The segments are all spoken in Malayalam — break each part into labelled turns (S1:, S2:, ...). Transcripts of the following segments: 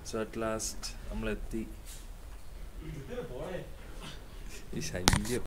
S1: സോ അറ്റ് ലാസ്റ്റ് നമ്മളെത്തി ഈ ശല്യം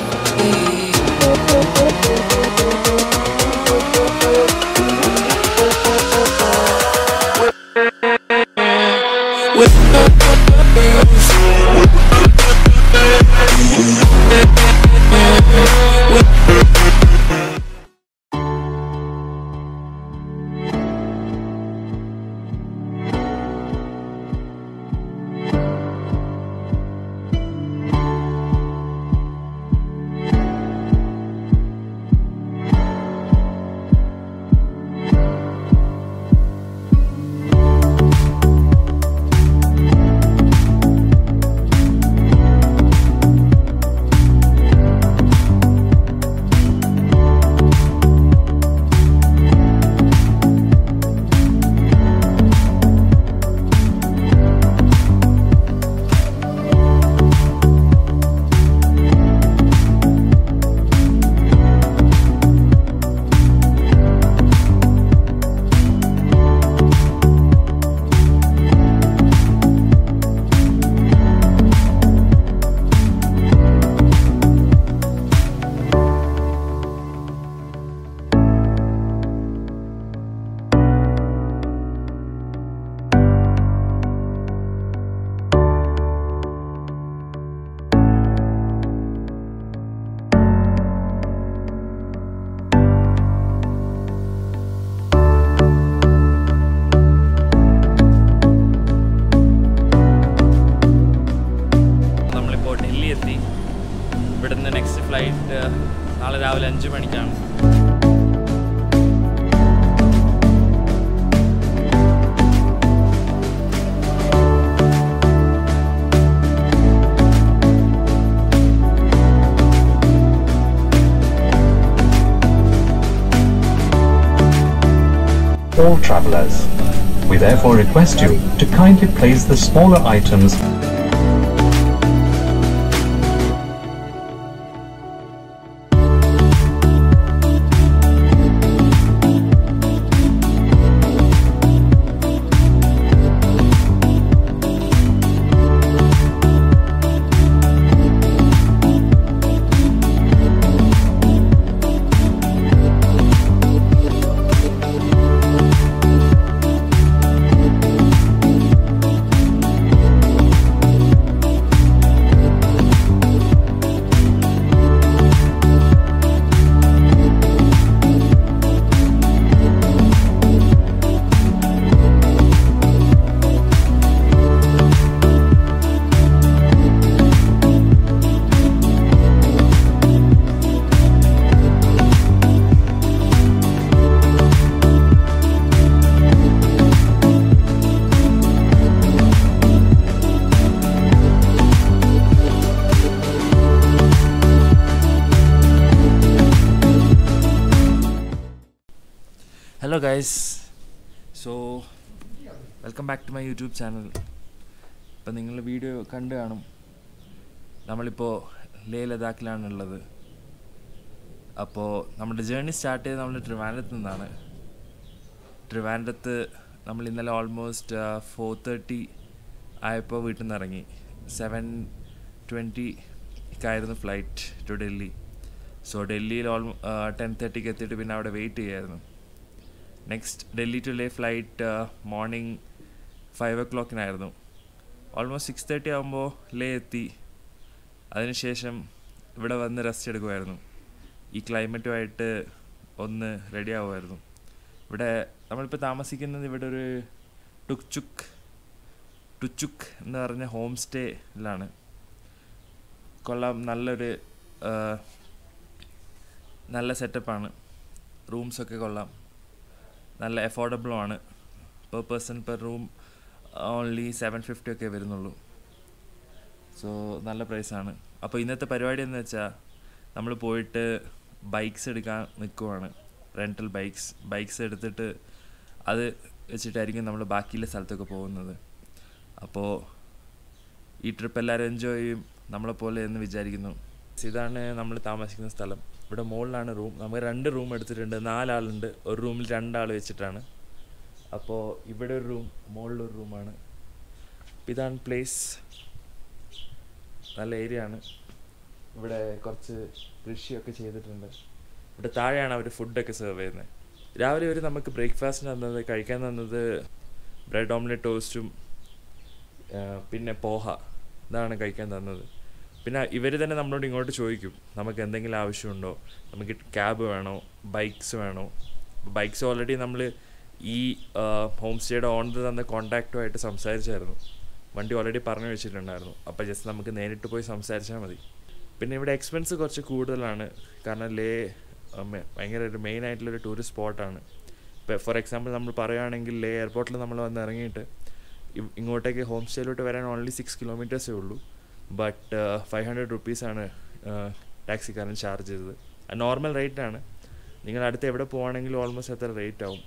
S1: നമ്മളിപ്പോൾ ഡൽഹി എത്തി ഇവിടുന്ന് നെക്സ്റ്റ് ഫ്ലൈറ്റ് നാളെ രാവിലെ അഞ്ച് മണിക്കാണ്
S2: all travelers. We therefore request you to kindly place the smaller items
S1: hello guys so welcome back to my YouTube channel ഇപ്പം നിങ്ങൾ വീഡിയോ കണ്ടു കാണും നമ്മളിപ്പോൾ ലേ ലഡാക്കിലാണുള്ളത് അപ്പോൾ നമ്മുടെ ജേർണി സ്റ്റാർട്ട് ചെയ്തത് നമ്മൾ ട്രിവാൻഡ്രത്ത് നിന്നാണ് ട്രിവാൻഡ്രത്ത് നമ്മൾ ഇന്നലെ ഓൾമോസ്റ്റ് ഫോർ തേർട്ടി ആയപ്പോൾ വീട്ടിൽ നിന്ന് ഇറങ്ങി സെവൻ ട്വൻറ്റിക്കായിരുന്നു ഫ്ലൈറ്റ് ടു ഡൽഹി സോ ഡൽഹിയിൽ ഓൾമോ ടെൻ തേർട്ടിക്ക് എത്തിയിട്ട് പിന്നെ അവിടെ വെയിറ്റ് ചെയ്യായിരുന്നു next Delhi to Leh flight morning five ഒ ക്ലോക്കിനായിരുന്നു ഓൾമോസ്റ്റ് സിക്സ് തേർട്ടി ആകുമ്പോൾ ലേ എത്തി അതിനുശേഷം ഇവിടെ വന്ന് റെസ്റ്റ് എടുക്കുമായിരുന്നു ഈ ക്ലൈമറ്റുമായിട്ട് ഒന്ന് റെഡി ആവുമായിരുന്നു ഇവിടെ നമ്മളിപ്പോൾ താമസിക്കുന്നത് ഇവിടെ ഒരു ടുക്ചുക്ക് ടുച്ചുക്ക് എന്ന് പറഞ്ഞ ഹോം സ്റ്റേയിലാണ് കൊള്ളാം നല്ലൊരു ആ, നല്ല സെറ്റപ്പാണ് റൂംസൊക്കെ കൊള്ളാം നല്ല അഫോർഡബിളും ആണ് per person per room only seven fifty ഒക്കെ വരുന്നുള്ളൂ സോ നല്ല പ്രൈസാണ് അപ്പോൾ ഇന്നത്തെ പരിപാടി എന്ന് വെച്ചാൽ നമ്മൾ പോയിട്ട് ബൈക്സ് എടുക്കാൻ നിൽക്കുവാണ് റെൻ്റൽ ബൈക്സ് ബൈക്സ് എടുത്തിട്ട് അത് വെച്ചിട്ടായിരിക്കും നമ്മൾ ബാക്കിയുള്ള സ്ഥലത്തൊക്കെ പോകുന്നത് അപ്പോൾ ഈ ട്രിപ്പ് എല്ലാവരും എൻജോയ് ചെയ്യും നമ്മളെപ്പോലെ എന്ന് വിചാരിക്കുന്നു ഇതാണ് നമ്മൾ താമസിക്കുന്ന സ്ഥലം ഇവിടെ മുകളിലാണ് റൂം നമുക്ക് രണ്ട് റൂം എടുത്തിട്ടുണ്ട് നാലാളുണ്ട് ഒരു റൂമിൽ രണ്ടാൾ വെച്ചിട്ടാണ് അപ്പോൾ ഇവിടെ ഒരു റൂം മുകളിലൊരു റൂമാണ് ഇതാണ് പ്ലേസ് നല്ല ഏരിയ ആണ് ഇവിടെ കുറച്ച് കൃഷിയൊക്കെ ചെയ്തിട്ടുണ്ട് ഇവിടെ താഴെയാണ് അവർ ഫുഡൊക്കെ സെർവ് ചെയ്യുന്നത് രാവിലെ ഇവർ നമുക്ക് ബ്രേക്ക്ഫാസ്റ്റിന് തന്നത് കഴിക്കാൻ തന്നത് ബ്രെഡ് ഓംലെറ്റ് ടോസ്റ്റും പിന്നെ പോഹ ഇതാണ് കഴിക്കാൻ തന്നത് പിന്നെ ഇവർ തന്നെ നമ്മളോട് ഇങ്ങോട്ട് ചോദിക്കും നമുക്ക് എന്തെങ്കിലും ആവശ്യമുണ്ടോ നമുക്ക് ക്യാബ് വേണോ ബൈക്സ് വേണോ ബൈക്സ് ഓൾറെഡി നമ്മൾ ഈ ഹോം സ്റ്റേയുടെ ഓണർ തന്ന കോണ്ടാക്റ്റുമായിട്ട് സംസാരിച്ചായിരുന്നു വണ്ടി ഓൾറെഡി പറഞ്ഞു വെച്ചിട്ടുണ്ടായിരുന്നു അപ്പോൾ ജസ്റ്റ് നമുക്ക് നേരിട്ട് പോയി സംസാരിച്ചാൽ മതി പിന്നെ ഇവിടെ എക്സ്പെൻസ് കുറച്ച് കൂടുതലാണ് കാരണം ലേ ഉം, ഭയങ്കര ഒരു മെയിൻ ആയിട്ടുള്ളൊരു ടൂറിസ്റ്റ് സ്പോട്ടാണ് ഇപ്പോൾ ഫോർ എക്സാമ്പിൾ നമ്മൾ പറയുകയാണെങ്കിൽ ലേ എയർപോർട്ടിൽ നമ്മൾ വന്ന് ഇറങ്ങിയിട്ട് ഇ- ഇങ്ങോട്ടേക്ക് ഹോം സ്റ്റേയിലോട്ട് വരാൻ ഓൺലി സിക്സ് കിലോമീറ്റേഴ്സേ ഉള്ളൂ ബട്ട് ഫൈവ് ഹൺഡ്രഡ് റുപ്പീസാണ് ടാക്സിക്കാരൻ ചാർജ് ചെയ്തത് നോർമൽ റേറ്റ് ആണ് നിങ്ങൾ അടുത്ത് എവിടെ പോവാണെങ്കിലും ഓൾമോസ്റ്റ് അത്ര റേറ്റ് ആവും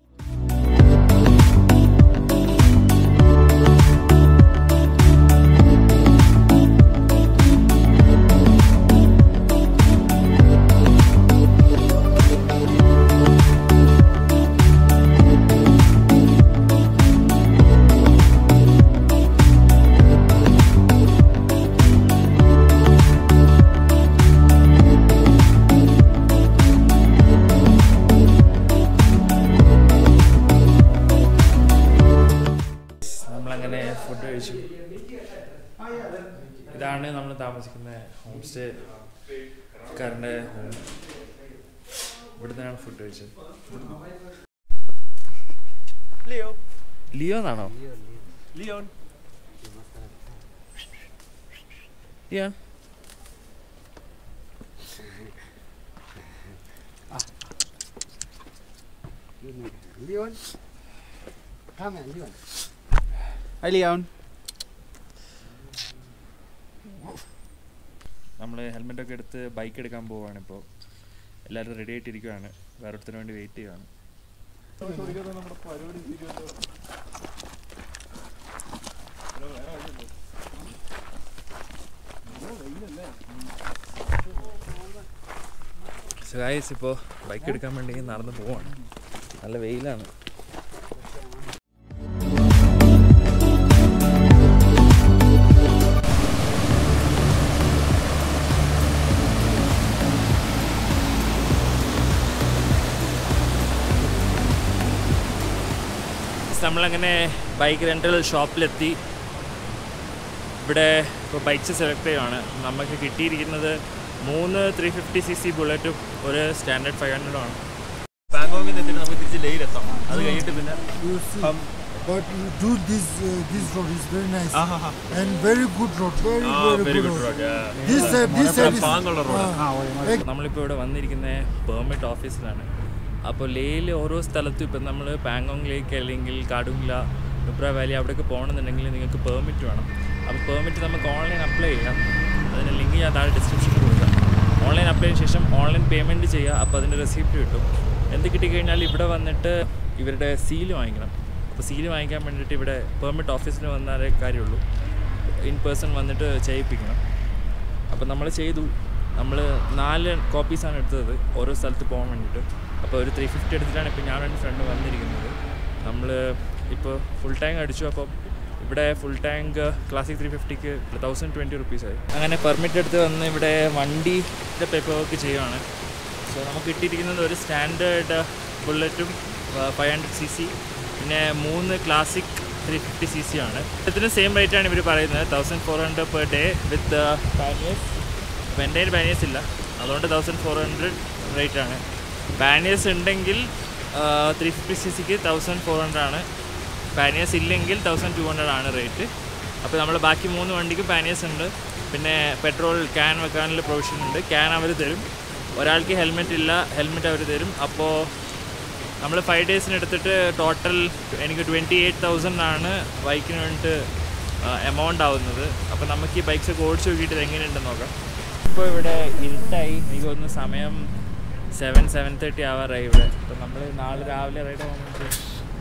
S1: നമ്മളങ്ങനെ ഫുഡ് കഴിച്ചു ഇതാണ് നമ്മൾ താമസിക്കുന്ന ഹോം സ്റ്റേ കാരൻ്റെ ഹോം ഇവിടെ നിന്നാണ് ഫുഡ് കഴിച്ചത്
S3: Leo.
S1: ലിയോ എന്നാണോ
S3: Leon.
S1: Leo
S4: Leon. Come on, Leon.
S3: Hi, Leon.
S1: നമ്മൾ ഹെൽമെറ്റൊക്കെ എടുത്ത് ബൈക്ക് എടുക്കാൻ പോവുകയാണ് ഇപ്പോൾ എല്ലാവരും റെഡി ആയിട്ടിരിക്കുകയാണ് വേറൊരുത്തിന് വേണ്ടി വെയിറ്റ് ചെയ്യുകയാണ് ഗായ്സ് ഇപ്പോൾ ബൈക്ക് എടുക്കാൻ വേണ്ടി നടന്ന് പോവാണ് നല്ല വെയിലാണ് നമ്മളങ്ങനെ ബൈക്ക് റെൻ്റൽ ഷോപ്പിലെത്തി ഇവിടെ ഇപ്പോൾ ബൈക്ക്സ് സെലക്ട് ചെയ്യുവാണ് നമുക്ക് കിട്ടിയിരിക്കുന്നത് മൂന്ന് ത്രീ ഫിഫ്റ്റി സി സി ബുള്ളറ്റും ഒരു സ്റ്റാൻഡേർഡ് ഫൈവ് ഹൺഡ്രഡും ആണ്
S3: ബാങ്കോക്കിൽ നിന്ന് എത്തിയിട്ട് നമുക്ക് തിരിച്ച് ലേയിലെത്താം അത് കഴിഞ്ഞിട്ട് പിന്നെ
S5: You see,
S3: Um,
S5: but you do this uh, this road is very nice
S3: aha
S5: and very good road, very
S3: ah
S5: very,
S3: very
S5: good
S3: good
S5: road.
S3: Road
S5: This side, this side is
S3: പാങ്ങുള്ള റോഡ്
S5: ah,
S1: നമ്മളിപ്പോൾ ഇവിടെ വന്നിരിക്കുന്ന പെർമിറ്റ് ഓഫീസിലാണ് അപ്പോൾ ലേയിൽ ഓരോ സ്ഥലത്തും ഇപ്പം നമ്മൾ പാങ്കോങ് ലേക്ക് അല്ലെങ്കിൽ കാടുംഗ്ല നുബ്ര വാലി അവിടെയൊക്കെ പോകണമെന്നുണ്ടെങ്കിൽ നിങ്ങൾക്ക് പെർമിറ്റ് വേണം അപ്പോൾ പെർമിറ്റ് നമുക്ക് ഓൺലൈൻ അപ്ലൈ ചെയ്യാം അതിന് ലിങ്ക് ഞാൻ താഴെ ഡിസ്ക്രിപ്ഷനിൽ കൊടുക്കാം ഓൺലൈൻ അപ്ലൈ ചെയ്ത ശേഷം ഓൺലൈൻ പേയ്മെൻറ്റ് ചെയ്യുക അപ്പോൾ അതിൻ്റെ റെസിപ്റ്റ് കിട്ടും എന്ത് കിട്ടിക്കഴിഞ്ഞാൽ ഇവിടെ വന്നിട്ട് ഇവരുടെ സീല് വാങ്ങിക്കണം അപ്പോൾ സീല് വാങ്ങിക്കാൻ വേണ്ടിയിട്ട് ഇവിടെ പെർമിറ്റ് ഓഫീസിൽ വന്നാലേ കാര്യമുള്ളൂ ഇൻ പേഴ്സൺ വന്നിട്ട് ചെയ്യിപ്പിക്കണം അപ്പോൾ നമ്മൾ ചെയ്തു നമ്മൾ നാല് കോപ്പീസാണ് എടുത്തത് ഓരോ സ്ഥലത്ത് പോകാൻ വേണ്ടിയിട്ട് അപ്പോൾ ഒരു ത്രീ ഫിഫ്റ്റി എടുത്തിട്ടാണ് ഇപ്പോൾ ഞാൻ എൻ്റെ ഫ്രണ്ട് വന്നിരിക്കുന്നത് നമ്മൾ ഇപ്പോൾ ഫുൾ ടാങ്ക് അടിച്ചു അപ്പം ഇവിടെ ഫുൾ ടാങ്ക് ക്ലാസിക് ത്രീ ഫിഫ്റ്റിക്ക് തൗസൻഡ് ട്വൻറ്റി റുപ്പീസായി അങ്ങനെ പെർമിറ്റ് എടുത്ത് വന്ന് ഇവിടെ വണ്ടിയുടെ പേപ്പർ വർക്ക് ചെയ്യുകയാണ് സോ നമുക്ക് കിട്ടിയിരിക്കുന്നത് ഒരു സ്റ്റാൻഡേർഡ് ബുള്ളറ്റും ഫൈവ് ഹൺഡ്രഡ് സി സി പിന്നെ മൂന്ന് classic three fifty C C ആണ് ഇതിന് സെയിം റേറ്റ് ആണ് ഇവർ പറയുന്നത് thousand four hundred per day with panniers അപ്പോൾ എൻ്റെ കയ്യിൽ പാനിയേഴ്സ് ഇല്ല അതുകൊണ്ട് തൗസൻഡ് ഫോർ ഹൺഡ്രഡ് റേറ്റ് ആണ് പാനിയേഴ്സ് ഉണ്ടെങ്കിൽ ത്രീ ഫിഫ്റ്റി സി സിക്ക് തൗസൻഡ് ഫോർ ഹൺഡ്രഡ് ആണ് പാനിയേഴ്സ് ഇല്ലെങ്കിൽ തൗസൻഡ് ടു ഹൺഡ്രഡ് ആണ് റേറ്റ് അപ്പോൾ നമ്മൾ ബാക്കി മൂന്ന് വണ്ടിക്ക് പാനിയേഴ്സ് ഉണ്ട് പിന്നെ പെട്രോൾ ക്യാൻ വെക്കാനുള്ള പ്രൊവിഷൻ ഉണ്ട് ക്യാൻ അവർ തരും ഒരാൾക്ക് ഹെൽമെറ്റ് ഇല്ല ഹെൽമെറ്റ് അവർ തരും അപ്പോൾ നമ്മൾ ഫൈവ് ഡേയ്സിന് എടുത്തിട്ട് ടോട്ടൽ എനിക്ക് ട്വൻറ്റി എയ്റ്റ് തൗസൻഡ് ആണ് ബൈക്കിന് വേണ്ടിയിട്ട് എമൗണ്ട് ആവുന്നത് അപ്പോൾ നമുക്ക് ഈ ബൈക്സ് ഒക്കെ ഓടിച്ച് നോക്കിയിട്ട് ഇത് എങ്ങനെയുണ്ടെന്ന് നോക്കാം ഇപ്പോൾ ഇവിടെ ഇരുട്ടായി എനിക്ക് തോന്നുന്നു സമയം സെവൻ സെവൻ തേർട്ടി ആവാറായി ഇവിടെ അപ്പോൾ നമ്മൾ നാളെ രാവിലെ റൈഡ് പോകാൻ വേണ്ടി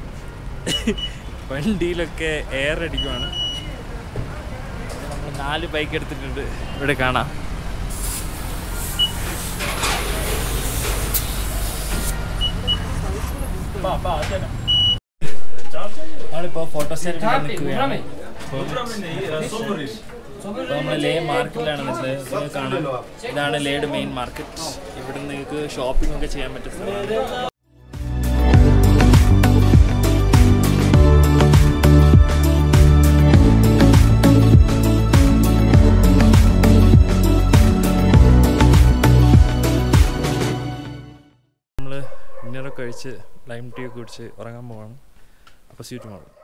S1: വണ്ടിയിലൊക്കെ എയർ അടിക്കുവാണ് നമ്മൾ നാല് ബൈക്ക് എടുത്തിട്ടുണ്ട് ഇവിടെ കാണാം നമ്മളിപ്പോൾ ഫോട്ടോ സെറ്റ് നിൽക്കുകയാണ് നമ്മൾ ലേ മാർക്കറ്റിലാണ് നിൽക്കുന്നത് നിങ്ങൾക്ക് കാണാം ഇതാണ് ലേയുടെ മെയിൻ മാർക്കറ്റ് ഇവിടെ നിങ്ങൾക്ക് ഷോപ്പിംഗ് ഒക്കെ ചെയ്യാൻ പറ്റും സ്ഥലമാണ് നമ്മൾ ഡിന്നറൊക്കെ കഴിച്ച് ലൈം ടീ ഒക്കെ കുടിച്ച് ഉറങ്ങാൻ പോവാണ് അപ്പോൾ സ്വീറ്റ് മാറും